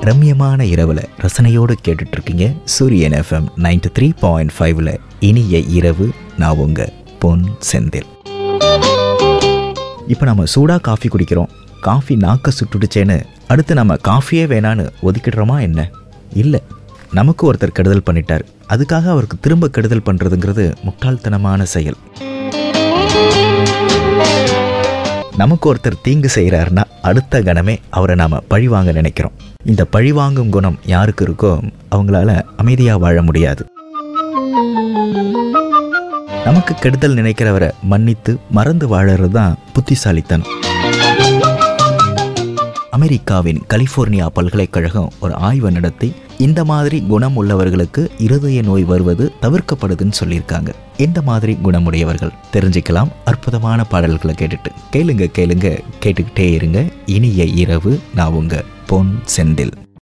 ரம்யமான இரவில் ரசனையோடு கேட்டுட்டு இருக்கீங்க சூரியன் எஃப்எம் நைன்டி த்ரீ பாயிண்ட் ஃபைவ்ல இனிய இரவு நான் உங்க பொன் செந்தில் இப்போ நம்ம சூடாக காஃபி குடிக்கிறோம் காஃபி நாக்க சுட்டுடுச்சேன்னு அடுத்து நம்ம காஃபியே வேணான்னு ஒதுக்கிடுறோமா என்ன இல்லை நமக்கு ஒருத்தர் கெடுதல் பண்ணிட்டார் அதுக்காக அவருக்கு திரும்ப கெடுதல் பண்ணுறதுங்கிறது முட்டாள்தனமான செயல் நமக்கு ஒருத்தர் தீங்கு செய்கிறாருன்னா அடுத்த கணமே அவரை நாம் பழிவாங்க நினைக்கிறோம் இந்த பழிவாங்கும் குணம் யாருக்கு இருக்கோ அவங்களால அமைதியாக வாழ முடியாது நமக்கு கெடுதல் நினைக்கிறவரை மன்னித்து மறந்து வாழறது தான் புத்திசாலித்தனம் அமெரிக்காவின் கலிஃபோர்னியா பல்கலைக்கழகம் ஒரு ஆய்வு நடத்தி இந்த மாதிரி குணம் உள்ளவர்களுக்கு இருதய நோய் வருவது தவிர்க்கப்படுதுன்னு சொல்லியிருக்காங்க எந்த மாதிரி குணமுடையவர்கள் தெரிஞ்சுக்கலாம் அற்புதமான பாடல்களை கேட்டுட்டு கேளுங்க கேளுங்க கேட்டுக்கிட்டே இருங்க இனிய இரவு நான் உங்க பொன் செந்தில்